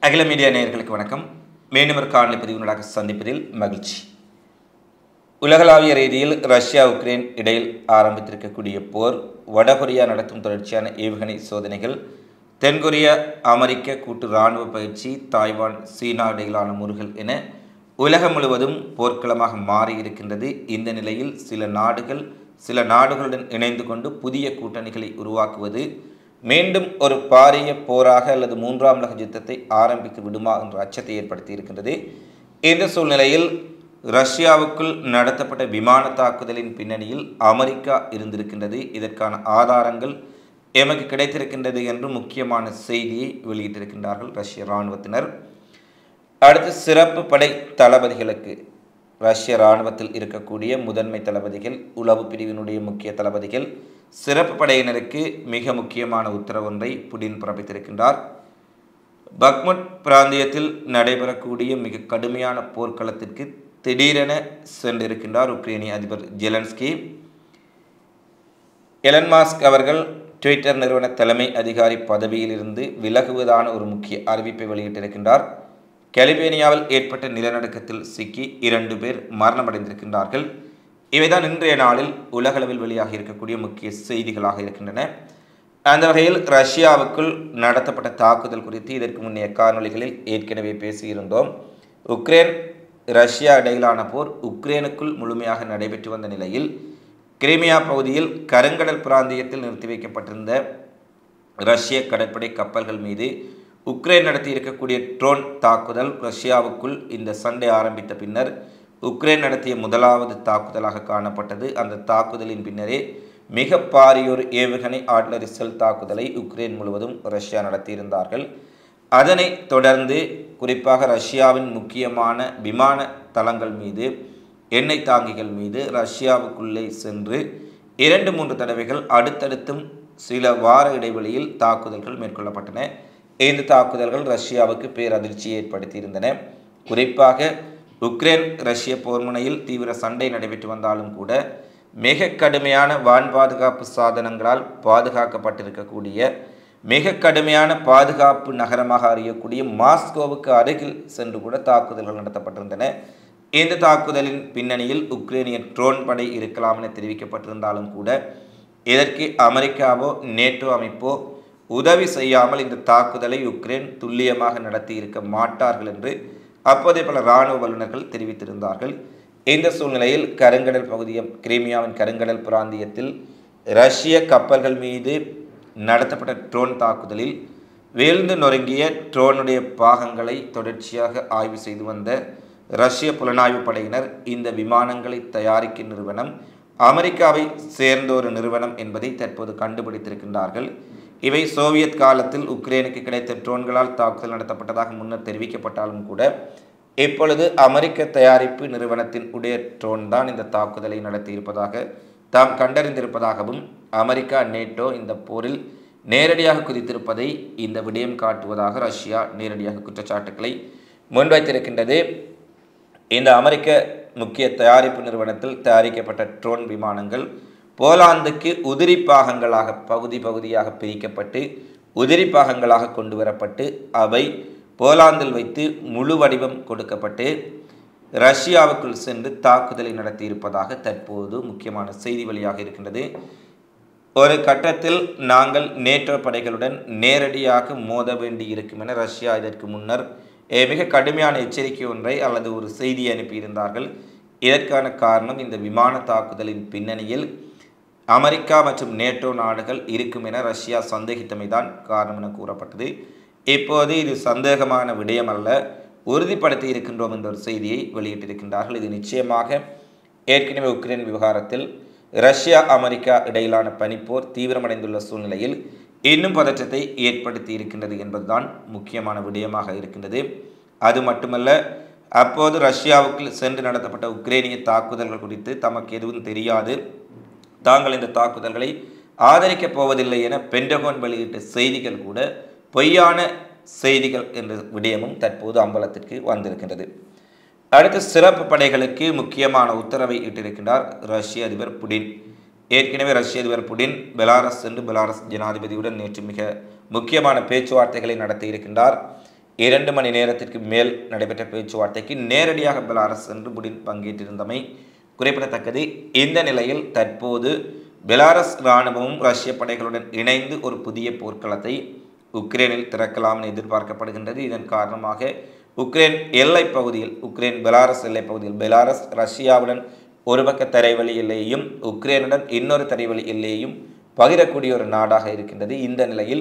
அகில மீடியா நேயர்களுக்கு வணக்கம் மீண்டும் ஒரு காணொலி பதிவினூடாக சந்திப்பதில் மகிழ்ச்சி உலகளாவிய ரீதியில் ரஷ்யா உக்ரைன் இடையில் ஆரம்பித்திருக்கக்கூடிய போர் வடகொரியா நடத்தும் தொடர்ச்சியான ஏவுகணை சோதனைகள் தென்கொரியா அமெரிக்க கூட்டு இராணுவ பயிற்சி தாய்வான் சீனா இடையிலான முருகல் என உலகம் முழுவதும் போர்க்களமாக மாறி இருக்கின்றது இந்த நிலையில் சில நாடுகள் சில நாடுகளுடன் இணைந்து கொண்டு புதிய கூட்டணிகளை உருவாக்குவது மீண்டும் ஒரு பாரிய போராக அல்லது மூன்றாம் உலக யுத்தத்தை ஆரம்பித்து விடுமா என்ற அச்சத்தை ஏற்படுத்தி இருக்கின்றது இந்த சூழ்நிலையில் ரஷ்யாவுக்குள் நடத்தப்பட்ட விமான தாக்குதலின் பின்னணியில் அமெரிக்கா இருந்திருக்கின்றது இதற்கான ஆதாரங்கள் எமக்கு கிடைத்திருக்கின்றது என்று முக்கியமான செய்தியை வெளியிட்டிருக்கின்றார்கள் ரஷ்ய இராணுவத்தினர் அடுத்து சிறப்பு படை தளபதிகளுக்கு ரஷ்ய இராணுவத்தில் இருக்கக்கூடிய முதன்மை தளபதிகள் உளவு பிரிவினுடைய முக்கிய தளபதிகள் சிறப்பு படையினருக்கு மிக முக்கியமான உத்தரவொன்றை புடின் பிறப்பித்திருக்கின்றார் பக்முட் பிராந்தியத்தில் நடைபெறக்கூடிய மிக கடுமையான போர்க்களத்திற்கு திடீரென சென்றிருக்கின்றார் உக்ரைனிய அதிபர் ஜெலன்ஸ்கி எலன் மாஸ்க் அவர்கள் ட்விட்டர் நிறுவன தலைமை அதிகாரி பதவியிலிருந்து விலகுவதான ஒரு முக்கிய அறிவிப்பை வெளியிட்டிருக்கின்றார் கலிபேனியாவில் ஏற்பட்ட நிலநடுக்கத்தில் சிக்கி இரண்டு பேர் மரணமடைந்திருக்கின்றார்கள் இவைதான் இன்றைய நாளில் உலகளவில் வெளியாக இருக்கக்கூடிய முக்கிய செய்திகளாக இருக்கின்றன அந்த வகையில் ரஷ்யாவுக்குள் நடத்தப்பட்ட தாக்குதல் குறித்து இதற்கு முன்னைய காணொலிகளில் ஏற்கனவே பேசியிருந்தோம் உக்ரைன் ரஷ்யா இடையிலான போர் உக்ரைனுக்குள் முழுமையாக நடைபெற்று வந்த நிலையில் கிரிமியா பகுதியில் கருங்கடல் பிராந்தியத்தில் நிறுத்தி வைக்கப்பட்டிருந்த ரஷ்ய கடற்படை கப்பல்கள் மீது உக்ரைன் நடத்தி இருக்கக்கூடிய ட்ரோன் தாக்குதல் ரஷ்யாவுக்குள் இந்த சண்டை ஆரம்பித்த பின்னர் உக்ரைன் நடத்திய முதலாவது தாக்குதலாக காணப்பட்டது அந்த தாக்குதலின் பின்னரே மிக பாரியோர் ஏவுகணை ஆட்லரி செல் தாக்குதலை உக்ரைன் முழுவதும் ரஷ்யா நடத்தியிருந்தார்கள் அதனை தொடர்ந்து குறிப்பாக ரஷ்யாவின் முக்கியமான விமான தளங்கள் மீது எண்ணெய் தாங்கிகள் மீது ரஷ்யாவுக்குள்ளே சென்று இரண்டு மூன்று தடவைகள் அடுத்தடுத்தும் சில வார இடைவெளியில் தாக்குதல்கள் மேற்கொள்ளப்பட்டன இந்த தாக்குதல்கள் ரஷ்யாவுக்கு பேரதிர்ச்சியை ஏற்படுத்தியிருந்தன குறிப்பாக உக்ரைன் ரஷ்ய போர்முனையில் தீவிர சண்டை நடைபெற்று வந்தாலும் கூட மிக கடுமையான வான் பாதுகாப்பு சாதனங்களால் பாதுகாக்கப்பட்டிருக்கக்கூடிய மிக கடுமையான பாதுகாப்பு நகரமாக அறியக்கூடிய மாஸ்கோவுக்கு அருகில் சென்று கூட தாக்குதல்கள் நடத்தப்பட்டிருந்தன இந்த தாக்குதலின் பின்னணியில் உக்ரைனிய ட்ரோன் படை இருக்கலாம் என தெரிவிக்கப்பட்டிருந்தாலும் கூட இதற்கு அமெரிக்காவோ நேட்டோ அமைப்போ உதவி செய்யாமல் இந்த தாக்குதலை உக்ரைன் துல்லியமாக நடத்தி இருக்க மாட்டார்கள் என்று அப்போதைய பல இராணுவ வல்லுநர்கள் தெரிவித்திருந்தார்கள் இந்த சூழ்நிலையில் கருங்கடல் பகுதியம் கிரீமியாவின் கருங்கடல் பிராந்தியத்தில் ரஷ்ய கப்பல்கள் மீது நடத்தப்பட்ட ட்ரோன் தாக்குதலில் வீழ்ந்து நொறுங்கிய ட்ரோனுடைய பாகங்களை தொடர்ச்சியாக ஆய்வு செய்து வந்த ரஷ்ய புலனாய்வு படையினர் இந்த விமானங்களை தயாரிக்கும் நிறுவனம் அமெரிக்காவை சேர்ந்த ஒரு நிறுவனம் என்பதை தற்போது கண்டுபிடித்திருக்கின்றார்கள் இவை சோவியத் காலத்தில் உக்ரைனுக்கு கிடைத்த ட்ரோன்களால் தாக்குதல் நடத்தப்பட்டதாக முன்னர் தெரிவிக்கப்பட்டாலும் கூட இப்பொழுது அமெரிக்க தயாரிப்பு நிறுவனத்தின் உடைய ட்ரோன் தான் இந்த தாக்குதலை நடத்தியிருப்பதாக தாம் கண்டறிந்திருப்பதாகவும் அமெரிக்கா நேட்டோ இந்த போரில் நேரடியாக குதித்திருப்பதை இந்த விடயம் காட்டுவதாக ரஷ்யா நேரடியாக குற்றச்சாட்டுக்களை முன்வைத்திருக்கின்றது இந்த அமெரிக்க முக்கிய தயாரிப்பு நிறுவனத்தில் தயாரிக்கப்பட்ட ட்ரோன் விமானங்கள் போலாந்துக்கு உதிரி பாகங்களாக பகுதி பகுதியாக பிரிக்கப்பட்டு உதிரி பாகங்களாக கொண்டு வரப்பட்டு அவை போலாந்தில் வைத்து முழு வடிவம் கொடுக்கப்பட்டு ரஷ்யாவுக்குள் சென்று தாக்குதலை நடத்தியிருப்பதாக தற்போது முக்கியமான செய்தி வழியாக இருக்கின்றது ஒரு கட்டத்தில் நாங்கள் நேட்டோ படைகளுடன் நேரடியாக மோத வேண்டி இருக்கும் என ரஷ்யா இதற்கு முன்னர் மிக கடுமையான எச்சரிக்கை ஒன்றை அல்லது ஒரு செய்தியை அனுப்பியிருந்தார்கள் இதற்கான காரணம் இந்த விமான தாக்குதலின் பின்னணியில் அமெரிக்கா மற்றும் நேட்டோ நாடுகள் இருக்கும் என ரஷ்யா சந்தேகித்தமைதான் காரணம் என கூறப்பட்டது இப்போது இது சந்தேகமான விடயம் அல்ல உறுதிப்படுத்தி இருக்கின்றோம் என்ற ஒரு செய்தியை வெளியிட்டிருக்கின்றார்கள் இது நிச்சயமாக ஏற்கனவே உக்ரைன் விவகாரத்தில் ரஷ்யா அமெரிக்கா இடையிலான பனிப்போர் தீவிரமடைந்துள்ள சூழ்நிலையில் இன்னும் பதற்றத்தை ஏற்படுத்தி இருக்கின்றது என்பதுதான் முக்கியமான விடயமாக இருக்கின்றது அது மட்டுமல்ல அப்போது ரஷ்யாவுக்கு சென்று நடத்தப்பட்ட உக்ரைனிய தாக்குதல்கள் குறித்து தமக்கு எதுவும் தெரியாது தாங்கள் இந்த தாக்குதல்களை ஆதரிக்கப் போவதில்லை என பென்டகோன் வெளியிட்ட செய்திகள் கூட பொய்யான செய்திகள் என்ற விடயமும் தற்போது அம்பலத்திற்கு வந்திருக்கின்றது அடுத்து சிறப்பு படைகளுக்கு முக்கியமான உத்தரவை இட்டிருக்கின்றார் ரஷ்ய அதிபர் புடின் ஏற்கனவே ரஷ்ய அதிபர் புடின் பெலாரஸ் சென்று பெலாரஸ் ஜனாதிபதியுடன் நேற்று மிக முக்கியமான பேச்சுவார்த்தைகளை நடத்தி இருக்கின்றார் இரண்டு மணி நேரத்திற்கு மேல் நடைபெற்ற பேச்சுவார்த்தைக்கு நேரடியாக பெலாரஸ் சென்று புடின் பங்கேற்றிருந்தமை குறிப்பிடத்தக்கது இந்த நிலையில் தற்போது பெலாரஸ் இராணுவமும் ரஷ்ய படைகளுடன் இணைந்து ஒரு புதிய போர்க்களத்தை உக்ரைனில் திறக்கலாம் என எதிர்பார்க்கப்படுகின்றது இதன் காரணமாக உக்ரைன் எல்லைப் பகுதியில் உக்ரைன் பெலாரஸ் எல்லைப் பகுதியில் பெலாரஸ் ரஷ்யாவுடன் ஒரு பக்க தரைவழி எல்லையையும் உக்ரைனுடன் இன்னொரு தரைவழி எல்லையையும் பகிரக்கூடிய ஒரு நாடாக இருக்கின்றது இந்த நிலையில்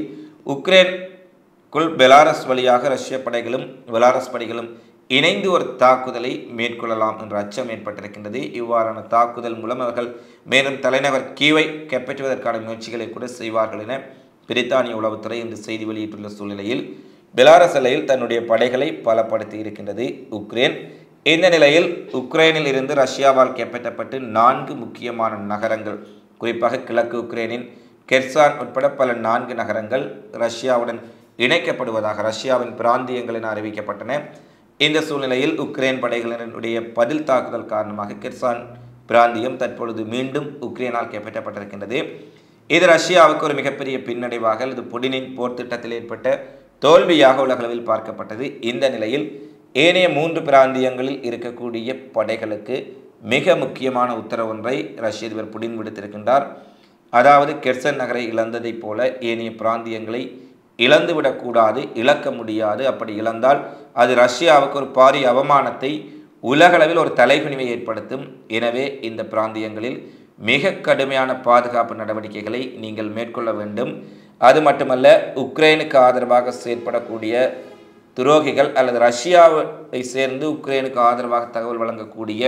உக்ரைனுக்குள் பெலாரஸ் வழியாக ரஷ்ய படைகளும் பெலாரஸ் படைகளும் இணைந்து ஒரு தாக்குதலை மேற்கொள்ளலாம் என்ற அச்சம் ஏற்பட்டிருக்கின்றது இவ்வாறான தாக்குதல் மூலம் அவர்கள் மேலும் தலைநகர் கீவை கைப்பற்றுவதற்கான முயற்சிகளை கூட செய்வார்கள் என பிரித்தானிய உளவுத்துறை இன்று செய்தி வெளியிட்டுள்ள சூழ்நிலையில் பெலாரஸ் எல்லையில் தன்னுடைய படைகளை பலப்படுத்தி இருக்கின்றது உக்ரைன் இந்த நிலையில் உக்ரைனில் இருந்து ரஷ்யாவால் கைப்பற்றப்பட்டு நான்கு முக்கியமான நகரங்கள் குறிப்பாக கிழக்கு உக்ரைனின் கெர்சான் உட்பட பல நான்கு நகரங்கள் ரஷ்யாவுடன் இணைக்கப்படுவதாக ரஷ்யாவின் பிராந்தியங்கள் என அறிவிக்கப்பட்டன இந்த சூழ்நிலையில் உக்ரைன் படைகளினுடைய பதில் தாக்குதல் காரணமாக கெர்சான் பிராந்தியம் தற்பொழுது மீண்டும் உக்ரைனால் கைப்பற்றப்பட்டிருக்கின்றது இது ரஷ்யாவுக்கு ஒரு மிகப்பெரிய பின்னடைவாக அல்லது புடினின் போர் திட்டத்தில் ஏற்பட்ட தோல்வியாக உலகளவில் பார்க்கப்பட்டது இந்த நிலையில் ஏனைய மூன்று பிராந்தியங்களில் இருக்கக்கூடிய படைகளுக்கு மிக முக்கியமான உத்தரவு ஒன்றை ரஷ்ய அதிபர் புடின் விடுத்திருக்கின்றார் அதாவது கெர்சன் நகரை இழந்ததைப் போல ஏனைய பிராந்தியங்களை இழந்துவிடக்கூடாது இழக்க முடியாது அப்படி இழந்தால் அது ரஷ்யாவுக்கு ஒரு பாரிய அவமானத்தை உலகளவில் ஒரு தலைகுனிவை ஏற்படுத்தும் எனவே இந்த பிராந்தியங்களில் மிக கடுமையான பாதுகாப்பு நடவடிக்கைகளை நீங்கள் மேற்கொள்ள வேண்டும் அது மட்டுமல்ல உக்ரைனுக்கு ஆதரவாக செயற்படக்கூடிய துரோகிகள் அல்லது ரஷ்யாவை சேர்ந்து உக்ரைனுக்கு ஆதரவாக தகவல் வழங்கக்கூடிய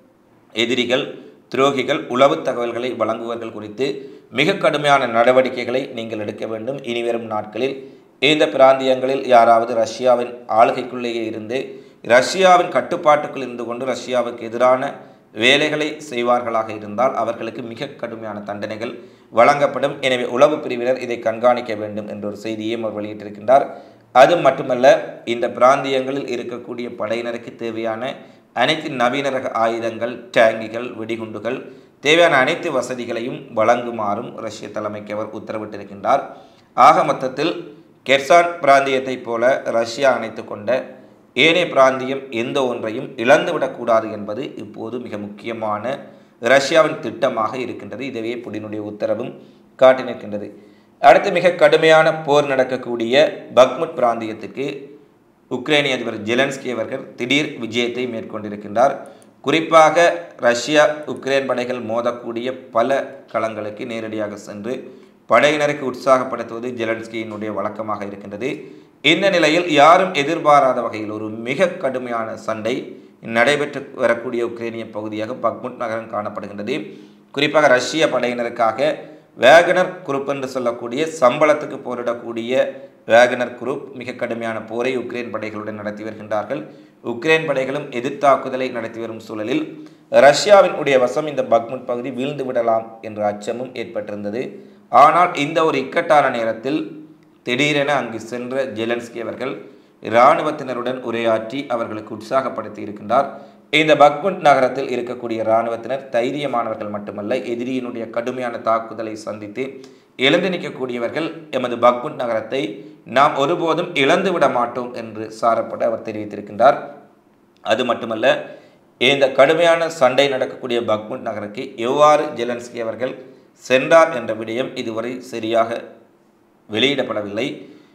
எதிரிகள் துரோகிகள் உளவு தகவல்களை வழங்குவர்கள் குறித்து மிக கடுமையான நடவடிக்கைகளை நீங்கள் எடுக்க வேண்டும் இனிவரும் நாட்களில் இந்த பிராந்தியங்களில் யாராவது ரஷ்யாவின் ஆளுகைக்குள்ளேயே இருந்து ரஷ்யாவின் கட்டுப்பாட்டுக்குள் இருந்து கொண்டு ரஷ்யாவுக்கு எதிரான வேலைகளை செய்வார்களாக இருந்தால் அவர்களுக்கு மிக கடுமையான தண்டனைகள் வழங்கப்படும் எனவே உளவு பிரிவினர் இதை கண்காணிக்க வேண்டும் என்ற ஒரு செய்தியையும் அவர் வெளியிட்டிருக்கின்றார் அது மட்டுமல்ல இந்த பிராந்தியங்களில் இருக்கக்கூடிய படையினருக்கு தேவையான அனைத்து நவீன ரக ஆயுதங்கள் டேங்கிகள் வெடிகுண்டுகள் தேவையான அனைத்து வசதிகளையும் வழங்குமாறும் ரஷ்ய தலைமைக்கு அவர் உத்தரவிட்டிருக்கின்றார் ஆக மொத்தத்தில் கெர்சான் பிராந்தியத்தைப் போல ரஷ்யா அணைத்து கொண்ட ஏனைய பிராந்தியம் எந்த ஒன்றையும் இழந்துவிடக்கூடாது என்பது இப்போது மிக முக்கியமான ரஷ்யாவின் திட்டமாக இருக்கின்றது இதுவே புடினுடைய உத்தரவும் காட்டி நிற்கின்றது அடுத்து மிக கடுமையான போர் நடக்கக்கூடிய பக்முட் பிராந்தியத்துக்கு உக்ரைனிய அதிபர் ஜெலன்ஸ்கி அவர்கள் திடீர் விஜயத்தை மேற்கொண்டிருக்கின்றார் குறிப்பாக ரஷ்யா உக்ரைன் படைகள் மோதக்கூடிய பல களங்களுக்கு நேரடியாக சென்று படையினருக்கு உற்சாகப்படுத்துவது ஜெலன்ஸ்கியினுடைய வழக்கமாக இருக்கின்றது இந்த நிலையில் யாரும் எதிர்பாராத வகையில் ஒரு மிக கடுமையான சண்டை நடைபெற்று வரக்கூடிய உக்ரைனிய பகுதியாக பக்முட் நகரம் காணப்படுகின்றது குறிப்பாக ரஷ்ய படையினருக்காக வேகனர் குரூப் என்று சொல்லக்கூடிய சம்பளத்துக்கு போரிடக்கூடிய வேகனர் குரூப் மிக கடுமையான போரை உக்ரைன் படைகளுடன் நடத்தி வருகின்றார்கள் உக்ரைன் படைகளும் எதிர்த்தாக்குதலை நடத்தி வரும் சூழலில் ரஷ்யாவின் உடைய வசம் இந்த பக்முட் பகுதி வீழ்ந்து விடலாம் என்ற அச்சமும் ஏற்பட்டிருந்தது ஆனால் இந்த ஒரு இக்கட்டான நேரத்தில் திடீரென அங்கு சென்ற ஜெலன்ஸ்கி அவர்கள் இராணுவத்தினருடன் உரையாற்றி அவர்களுக்கு உற்சாகப்படுத்தி இருக்கின்றார் இந்த பக்முட் நகரத்தில் இருக்கக்கூடிய இராணுவத்தினர் தைரியமானவர்கள் மட்டுமல்ல எதிரியினுடைய கடுமையான தாக்குதலை சந்தித்து எழுந்து நிற்கக்கூடியவர்கள் எமது பக்முட் நகரத்தை நாம் ஒருபோதும் இழந்து விட மாட்டோம் என்று சாரப்பட அவர் தெரிவித்திருக்கின்றார் அது மட்டுமல்ல இந்த கடுமையான சண்டை நடக்கக்கூடிய பக்முட் நகருக்கு எவ்வாறு ஜெலன்ஸ்கி அவர்கள் சென்றார் என்ற விடயம் இதுவரை சரியாக வெளியிடப்படவில்லை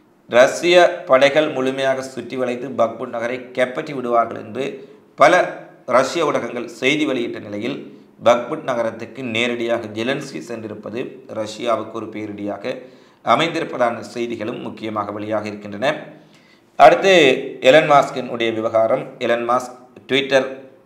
ரஷ்ய படைகள் முழுமையாக சுற்றி வளைத்து பக்முட் நகரை கைப்பற்றி விடுவார்கள் என்று பல ரஷ்ய ஊடகங்கள் செய்தி வெளியிட்ட நிலையில் பக்முட் நகரத்துக்கு நேரடியாக ஜெலன்ஸ்கி சென்றிருப்பது ரஷ்யாவுக்கு ஒரு பேரிடியாக அமைந்திருப்பதான செய்திகளும் முக்கியமாக வெளியாக இருக்கின்றன அடுத்து எலன் மாஸ்கின் உடைய விவகாரம் எலன் மாஸ்க் ட்விட்டர்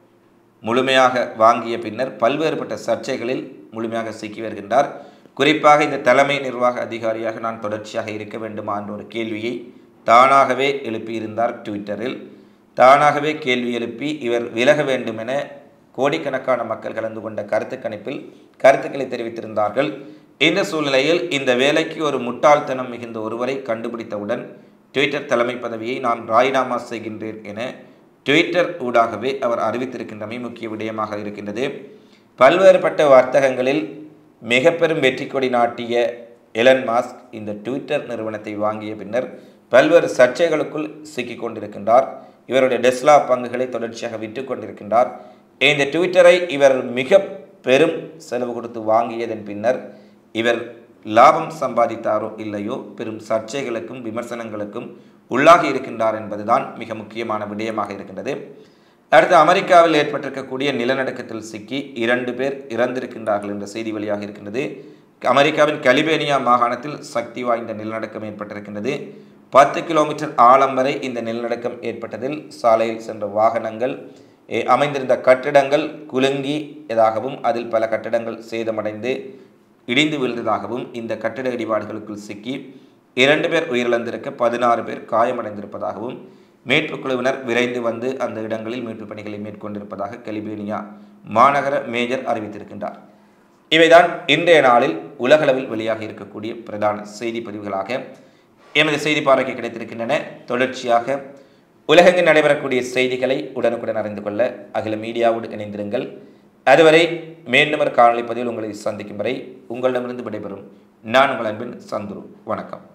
முழுமையாக வாங்கிய பின்னர் பல்வேறுபட்ட சர்ச்சைகளில் முழுமையாக சிக்கி வருகின்றார் குறிப்பாக இந்த தலைமை நிர்வாக அதிகாரியாக நான் தொடர்ச்சியாக இருக்க வேண்டுமா என்ற ஒரு கேள்வியை தானாகவே எழுப்பியிருந்தார் ட்விட்டரில் தானாகவே கேள்வி எழுப்பி இவர் விலக வேண்டும் என கோடிக்கணக்கான மக்கள் கலந்து கொண்ட கருத்து கணிப்பில் கருத்துக்களை தெரிவித்திருந்தார்கள் இந்த சூழ்நிலையில் இந்த வேலைக்கு ஒரு முட்டாள்தனம் மிகுந்த ஒருவரை கண்டுபிடித்தவுடன் ட்விட்டர் தலைமை பதவியை நான் ராஜினாமா செய்கின்றேன் என ட்விட்டர் ஊடாகவே அவர் அறிவித்திருக்கின்றமை முக்கிய விடயமாக இருக்கின்றது பல்வேறுபட்ட வர்த்தகங்களில் மிக பெரும் வெற்றி கொடி நாட்டிய எலன் மாஸ்க் இந்த ட்விட்டர் நிறுவனத்தை வாங்கிய பின்னர் பல்வேறு சர்ச்சைகளுக்குள் சிக்கிக் கொண்டிருக்கின்றார் இவருடைய டெஸ்லா பங்குகளை தொடர்ச்சியாக விற்று கொண்டிருக்கின்றார் இந்த ட்விட்டரை இவர் மிக பெரும் செலவு கொடுத்து வாங்கியதன் பின்னர் இவர் லாபம் சம்பாதித்தாரோ இல்லையோ பெரும் சர்ச்சைகளுக்கும் விமர்சனங்களுக்கும் உள்ளாகி இருக்கின்றார் என்பதுதான் மிக முக்கியமான விடயமாக இருக்கின்றது அடுத்து அமெரிக்காவில் ஏற்பட்டிருக்கக்கூடிய நிலநடுக்கத்தில் சிக்கி இரண்டு பேர் இறந்திருக்கின்றார்கள் என்ற செய்தி வெளியாக இருக்கின்றது அமெரிக்காவின் கலிபேனியா மாகாணத்தில் சக்தி வாய்ந்த நிலநடுக்கம் ஏற்பட்டிருக்கின்றது பத்து கிலோமீட்டர் ஆழம் வரை இந்த நிலநடுக்கம் ஏற்பட்டதில் சாலையில் சென்ற வாகனங்கள் எ, அமைந்திருந்த கட்டிடங்கள் குலுங்கியதாகவும் அதில் பல கட்டிடங்கள் சேதமடைந்து இடிந்து விழுந்ததாகவும் இந்த கட்டிட இடிபாடுகளுக்குள் சிக்கி இரண்டு பேர் உயிரிழந்திருக்க பதினாறு பேர் காயமடைந்திருப்பதாகவும் மீட்புக் குழுவினர் விரைந்து வந்து அந்த இடங்களில் மீட்புப் பணிகளை மேற்கொண்டிருப்பதாக கலிபேனியா மாநகர மேஜர் அறிவித்திருக்கின்றார் இவைதான் இன்றைய நாளில் உலகளவில் வெளியாக இருக்கக்கூடிய பிரதான செய்தி பதிவுகளாக எமது செய்தி பார்வைக்கு கிடைத்திருக்கின்றன தொடர்ச்சியாக உலகெங்கு நடைபெறக்கூடிய செய்திகளை உடனுக்குடன் அறிந்து கொள்ள அகில மீடியாவோடு இணைந்திருங்கள் அதுவரை மீண்டும் ஒரு காணொலி பதிவில் உங்களை சந்திக்கும் வரை உங்களிடமிருந்து விடைபெறும் நான் உங்கள் அன்பின் சந்துரு வணக்கம்